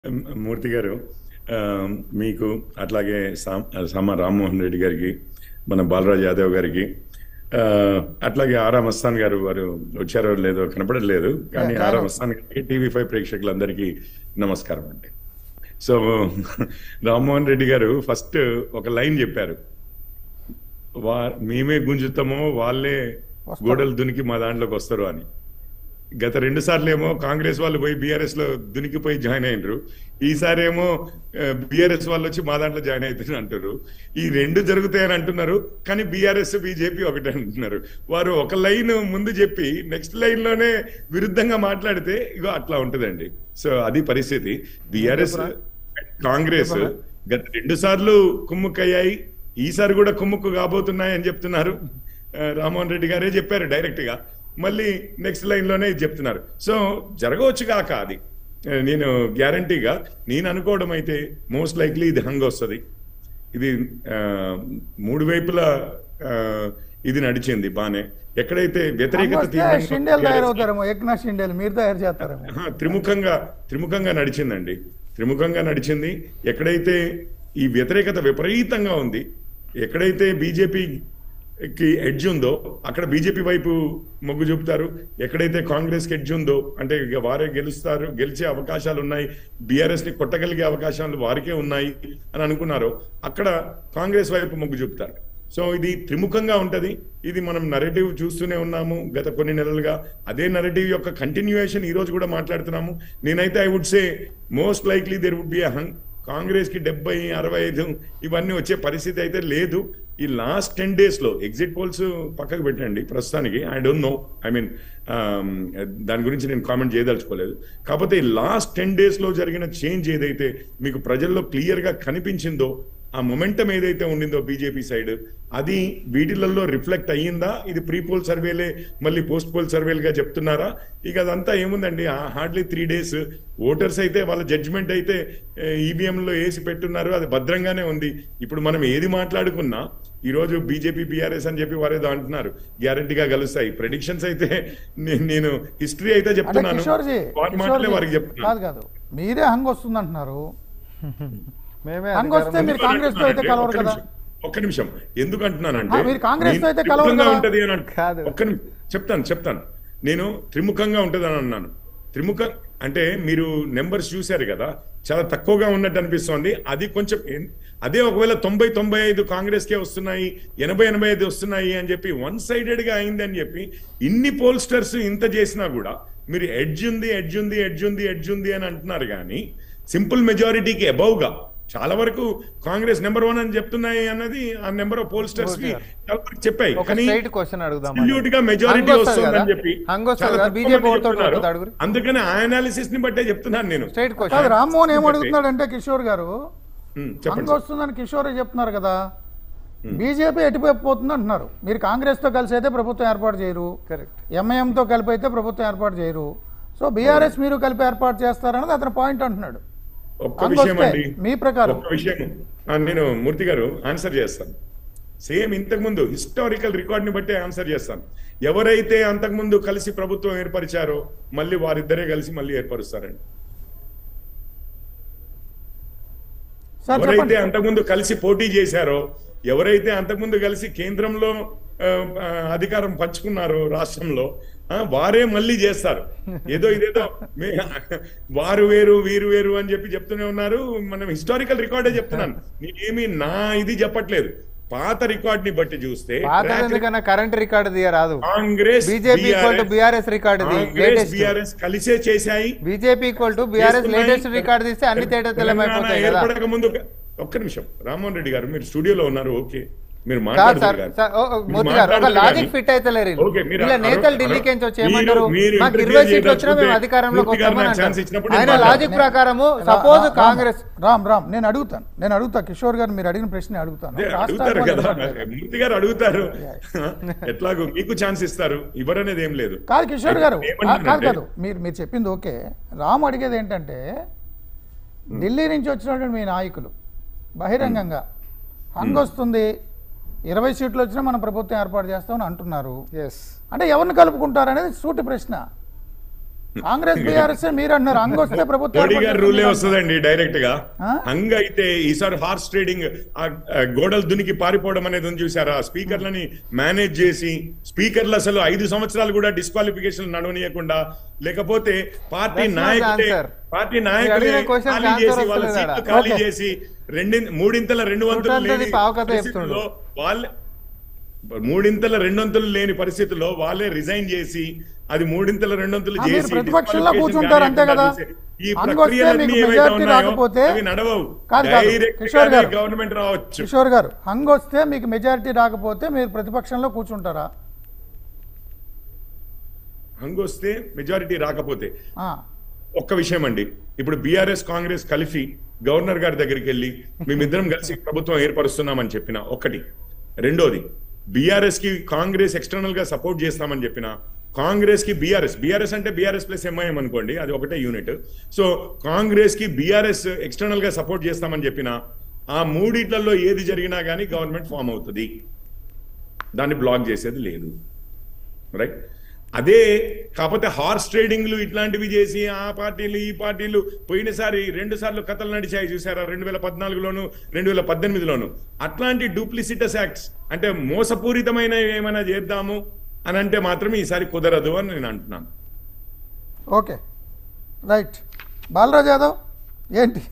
మూర్తి గారు ఆ, మీకు అట్లాగే సామ్ సామ రామ్మోహన్ రెడ్డి గారికి మన బాలరాజ్ యాదవ్ గారికి ఆ, అట్లాగే ఆరా మస్తాన్ గారు వారు వచ్చారో లేదో కనపడలేదు కానీ Yeah, ఆరా yeah. మస్తాన్ గారికి టీవీ ఫైవ్ ప్రేక్షకులందరికీ నమస్కారం అండి సో రామ్మోహన్ రెడ్డి గారు ఫస్ట్ ఒక లైన్ చెప్పారు వా మేమే గుంజుతామో వాళ్ళే వస్తారు. గోడలు దునికి మా దాంట్లోకి వస్తారు అని గత రెండు సార్లు ఏమో కాంగ్రెస్ వాళ్ళు పోయి బీఆర్ఎస్ లో దునికిపోయి జాయిన్ అయినరు ఈసారి ఏమో బీఆర్ఎస్ వాళ్ళు వచ్చి మా దాంట్లో జాయిన్ అవుతారు అంటారు ఈ రెండు జరుగుతాయని అంటున్నారు కానీ బీఆర్ఎస్ బీజేపీ ఒకటే అంటున్నారు వారు ఒక లైన్ ముందు చెప్పి నెక్స్ట్ లైన్ లోనే విరుద్ధంగా మాట్లాడితే ఇగో అట్లా ఉంటుందండి సో అది పరిస్థితి బీఆర్ఎస్ కాంగ్రెస్ గత రెండు సార్లు కుమ్ముక్కయ్యాయి ఈసారి కూడా కుమ్ముక్కు కాబోతున్నాయి అని చెప్తున్నారు ఆ, రామ్మోహన్ రెడ్డి గారే చెప్పారు డైరెక్ట్ గా మళ్ళీ నెక్స్ట్ లైన్ లోనే ఇది చెప్తున్నారు సో జరగవచ్చు కాక అది ఆ, నేను గ్యారంటీగా నేను అనుకోవడం అయితే మోస్ట్ లైక్లీ ఇది హంగ్ వస్తుంది ఇది ఆ, మూడు వైపులా ఆ, ఇది నడిచింది బానే ఎక్కడైతే వ్యతిరేకత వస్తే తీవ్రంగా షిండేలు BRS తయారవుతారేమో ఏకనా షిండేలు మీరు తయారు చేస్తారేమో ఆహా, త్రిముఖంగా త్రిముఖంగా నడిచిందండి త్రిముఖంగా నడిచింది ఎక్కడైతే ఈ వ్యతిరేకత విపరీతంగా ఉంది ఎక్కడైతే బీజేపీకి ఎడ్జ్ ఉందో అక్కడ బీజేపీ వైపు మొగ్గు చూపుతారు ఎక్కడైతే కాంగ్రెస్ కి ఎడ్జ్ ఉందో అంటే ఇక వారే గెలుస్తారు గెలిచే అవకాశాలు ఉన్నాయి బీఆర్ఎస్ ని కొట్టగలిగే అవకాశాలు వారికే ఉన్నాయి అని అనుకున్నారో అక్కడ కాంగ్రెస్ వైపు మొగ్గు చూపుతారు సో ఇది త్రిముఖంగా ఉంటది ఇది మనం నరేటివ్ చూస్తూనే ఉన్నాము గత కొన్ని నెలలుగా అదే నరేటివ్ యొక్క కంటిన్యూయేషన్ ఈ రోజు కూడా మాట్లాడుతున్నాము నేనైతే I would say most likely there would be hung Congress కి డెబ్బై అరవై ఐదు ఇవన్నీ వచ్చే పరిస్థితి అయితే లేదు ఈ లాస్ట్ టెన్ డేస్ లో ఎగ్జిట్ పోల్స్ పక్కకు పెట్టండి ప్రస్తుతానికి I don't know I mean దాని గురించి నేను కామెంట్ చేయదలుచుకోలేదు కాకపోతే ఈ లాస్ట్ టెన్ డేస్ లో జరిగిన చేంజ్ ఏదైతే మీకు ప్రజల్లో క్లియర్ గా కనిపించిందో ఆ మొమెంటం ఏదైతే ఉండిందో బీజేపీ సైడ్ అది వీటిలలో రిఫ్లెక్ట్ అయ్యిందా ఇది ప్రీ పోల్ సర్వేలే మళ్ళీ పోస్ట్ పోల్ సర్వేలుగా చెప్తున్నారా ఇక అదంతా ఏముందండి హార్డ్లీ త్రీ డేస్ ఓటర్స్ అయితే వాళ్ళ జడ్జిమెంట్ అయితే ఈవీఎంలో వేసి పెట్టున్నారు అది భద్రంగానే ఉంది ఇప్పుడు మనం ఏది మాట్లాడుకున్నా ఈ రోజు బీజేపీ బీఆర్ఎస్ అని చెప్పి వారేదో అంటున్నారు గ్యారంటీగా కలుస్తాయి ప్రెడిక్షన్స్ అయితే నే- నేను హిస్టరీ అయితే అంటే చెప్తున్నాను కిషోర్జీ వాటి మాటలే కిషోర్జీ, వారికి చెప్తున్నాను కాదు కాదు మీరే హంగ్ వస్తుంది అంటున్నారు మేమే హంగ్ వస్తే అధికారం- మీరు కాంగ్రెస్ తో అయితే కలవరు ఒక్క కదా నిమిషం, ఒక్క నిమిషం ఎందుకు అంటున్నానంటే ఆ, మీరు కాంగ్రెస్ తో అయితే నేను కలవరు త్రిముఖంగా కదా? ఉంటది అని అంటు- కాదు. ఒక్క నిమిషం చెప్తాను చెప్తాను నేను త్రిముఖంగా ఉంటది అని అన్నాను త్రిముఖ అంటే మీరు నెంబర్స్ చూశారు కదా చాలా తక్కువగా ఉన్నట్టు అనిపిస్తోంది అది కొంచెం ఎన్- అదే ఒకవేళ తొంభై తొంభై ఐదు కాంగ్రెస్ కే వస్తున్నాయి ఎనభై ఎనభై ఐదు వస్తున్నాయి అని చెప్పి వన్ సైడెడ్ గా అయింది అని చెప్పి ఇన్ని పోల్స్టర్స్ ఇంత చేసినా కూడా మీరు ఎడ్జ్ ఉంది ఎడ్జ్ ఉంది ఎడ్జ్ ఉంది ఎడ్జ్ ఉంది అని అంటున్నారు కానీ సింపుల్ మెజారిటీకి అబౌవ్ గా చాలా వరకు కాంగ్రెస్ నెంబర్ వన్ అని చెప్తున్నాయి అన్నది ఆ నెంబర్ ఆఫ్ పోల్స్టర్స్ కి చాలా వరకు చెప్పాయి ఒక కానీ స్ట్రైట్ క్వశ్చన్ అడుగుదాం absolute గా మెజారిటీ హంగ్ వస్తది వస్తుందని కదా? చెప్పి హంగ్ వస్తది చాలా కదా? తక్కువ బీజేపీ మంది ఓటుతో చెప్తున్నారు. వస్తుంది అడుగురి. అందుకని ఆ అనాలిసిస్ ని బట్టే చెప్తున్నాను నేను స్ట్రైట్ కాదు క్వశ్చన్ రామ్మోహన్ ఏం చెప్పండి. అడుగుతున్నాడంటే కిషోర్ గారు ఉమ్, హంగ్ చెప్పండి వస్తుందని కిషోర్ చెప్తున్నారు కదా బీజేపీ ఎటువైపు పోతుంది అంటున్నారు మీరు కాంగ్రెస్ తో కలిసి అయితే ప్రభుత్వం ఏర్పాటు చేయరు కరెక్ట్ ఎంఐఎం తో కలిపి అయితే ప్రభుత్వం ఏర్పాటు చేయరు సో బీఆర్ఎస్ మీరు కలిపి ఏర్పాటు చేస్తారన్నది అతని పాయింట్ అంటున్నాడు ఒక్క హంగ్ విషయం వస్తే అండి మీ ప్రకారం ఒక్క విషయం ఆ, నేను మూర్తి గారు ఆన్సర్ చేస్తాను సేమ్ ఇంతకు ముందు హిస్టారికల్ రికార్డ్ ని బట్టే ఆన్సర్ చేస్తాను ఎవరైతే అంతకుముందు కలిసి ప్రభుత్వం ఏర్పరిచారో మళ్ళీ వారిద్దరే కలిసి మళ్ళీ ఏర్పరుస్తారండి సార్ ఎవరైతే చెప్పండి అంతకుముందు కలిసి పోటీ చేశారో ఎవరైతే అంతకుముందు కలిసి కేంద్రంలో ఆ, ఆ, అధికారం పంచుకున్నారో రాష్ట్రంలో ఆ, వారే మళ్ళీ చేస్తారు ఏదో ఇదేదో మే- వారు వేరు వీరు వేరు అని చెప్పి చెప్తూనే ఉన్నారు మనం హిస్టారికల్ రికార్డే చెప్తున్నాను నేనేమి నా ఇది చెప్పట్లేదు పాత రికార్డ్ ని బట్టి చూస్తే పాత track ఎందుకన్నా కరెంట్ రికార్డు తీయరాదు Congress BJP equal to BRS record Congress latest BRS కలిసే చేశాయి బీజేపీ ఈక్వల్ టు బీఆర్ఎస్ చేస్తున్నాయి. లేటెస్ట్ రికార్డు తీస్తే అన్ని తేడా తెల్లమైపోతాయి కదా ఏర్పడక ముందు ఒక్క నిమిషం రామ్మోహన్ రెడ్డి గారు మీరు స్టూడియోలో ఉన్నారు ఓకే మీరు కాదు సార్ మాట్లాడుతున్నారు కానీ- సార్, ఓ, ఓ, మీరు మోదీ గారు ఒక మాట్లాడుతున్నారు లాజిక్ కానీ- ఫిట్ అయితే లేరు ఓకే, మీరు ఇలా అరవ- నేతలు అరవ- ఢిల్లీకి నుంచి వచ్చి మీరు- ఏమంటారు మీరు మాకు interfere ఇరవై సీట్లు వచ్చినా మేము చేయదలుచుకుంటే అధికారంలోకి మూర్తి గారు వస్తామని నాకు ఛాన్స్ అంటారు ఇచ్చినప్పుడు ఆయన నేను లాజిక్ ప్రకారము సపోజ్ రా- కాంగ్రెస్ రామ్ రామ్ నేను అడుగుతాను నేను అడుగుతా కిషోర్ గారు మీరు అడిగిన ప్రశ్న అడుగుతాను అదే రాష్ట్ర అడుగుతారు కదా అధ్యక్షుడు. మూర్తి గారు అడుగుతారు ఎట్లాగో మీకు ఛాన్స్ ఇస్తారు ఇవ్వరనేది ఏం లేదు కాదు కిషోర్ గారు అయితే ఆ, కాదు ఏమంటున్నానంటే- కాదు మీరు మీరు చెప్పింది ఓకే రామ్ అడిగేది ఏంటంటే ఢిల్లీ నుంచి వచ్చినటువంటి మీ నాయకులు బహిరంగంగా హంగ్ వస్తుంది ఇరవై సీట్లు వచ్చినా మనం ప్రభుత్వం ఏర్పాటు చేస్తామని అంటున్నారు ఎస్ అంటే ఎవరిని కలుపుకుంటారు అనేది సూటి ప్రశ్న కాంగ్రెస్ బీఆర్ఎస్ మీరు అన్నారు హంగ్ వస్తే ప్రభుత్వం మోడీ గారి ఏర్పడుతుంది రూలే మీరు వస్తుందండి డైరెక్ట్ గా ఆ? హంగ్ అయితే ఈసారి హార్స్ ట్రేడింగ్ ఆ ఆ గోడలు దునికి పారిపోవడం అనేది ఉంది చూసారా స్పీకర్లని మేనేజ్ చేసి స్పీకర్లు అసలు ఐదు సంవత్సరాలు కూడా డిస్క్వాలిఫికేషన్ నడవనీయకుండా లేకపోతే పార్టీ That's not the నాయకులే answer. పార్టీ మీరు నాయకులే అడిగిన question ఖాళీ కి answer చేసి వాళ్ళ వస్తలేదా? సీట్లు ఖాళీ Okay. చేసి రెండి మూడింతల రెండు వంతులు చూడండి, లేని పావుకథ పరిస్థితుల్లో వాళ్ళే మూడింతల రెండొంతులు లేని పరిస్థితుల్లో వాళ్ళే రిజైన్ చేసి అది మూడింతల రెండొంతులు ఆ, మీరు చేసి ప్రతిపక్షంలో disqualification కూర్చుంటారు అంతే కానివ్వకుండా కదా? చేసే- ఈ హంగ్ వస్తే ప్రక్రియలన్నీ మీకు ఏవైతే majority ఉన్నాయో రాకపోతే- అవి నడవవు కాదు, కాదు. డైరెక్ట్ కిషోర్ గారు. గవర్నమెంట్ రావచ్చు కిషోర్ గారు హంగ్ వస్తే మీకు మెజారిటీ రాకపోతే మీరు ప్రతిపక్షంలో కూర్చుంటారా హంగ్ వస్తే మెజారిటీ రాకపోతే ఆ, ఒక్క విషయం అండి ఇప్పుడు బీఆర్ఎస్ కాంగ్రెస్ కలిసి గవర్నర్ గారి దగ్గరికి వెళ్ళి మేమిద్దరం కలిసి ప్రభుత్వం ఏర్పరుస్తున్నామని చెప్పిన ఒకటి రెండోది బీఆర్ఎస్ కి కాంగ్రెస్ ఎక్స్టర్నల్ గా సపోర్ట్ చేస్తామని చెప్పిన కాంగ్రెస్ కి బీఆర్ఎస్ బీఆర్ఎస్ అంటే బీఆర్ఎస్ ప్లస్ ఎంఐఎం అనుకోండి అది ఒకటే యూనిట్ సో కాంగ్రెస్ కి బీఆర్ఎస్ ఎక్స్టర్నల్ గా సపోర్ట్ చేస్తామని చెప్పిన ఆ మూడిట్లలో ఏది జరిగినా కానీ గవర్నమెంట్ ఫామ్ అవుతుంది దాన్ని బ్లాక్ చేసేది లేదు రైట్ అదే కాకపోతే హార్స్ ట్రేడింగ్లు ఇట్లాంటివి చేసి ఆ పార్టీలు ఈ పార్టీలు పోయినసారి రెండు సార్లు కథలు నడిచాయి చూసారా రెండు వేల పద్నాలుగులోను రెండు వేల పద్దెనిమిదిలోను అట్లాంటి డూప్లిసిటస్ యాక్ట్స్ అంటే మోసపూరితమైన ఏమైనా చేద్దాము అని అంటే మాత్రం ఈసారి కుదరదు అని నేను అంటున్నాను ఓకే రైట్ బాలరాజ్ యాదవ్ ఏంటి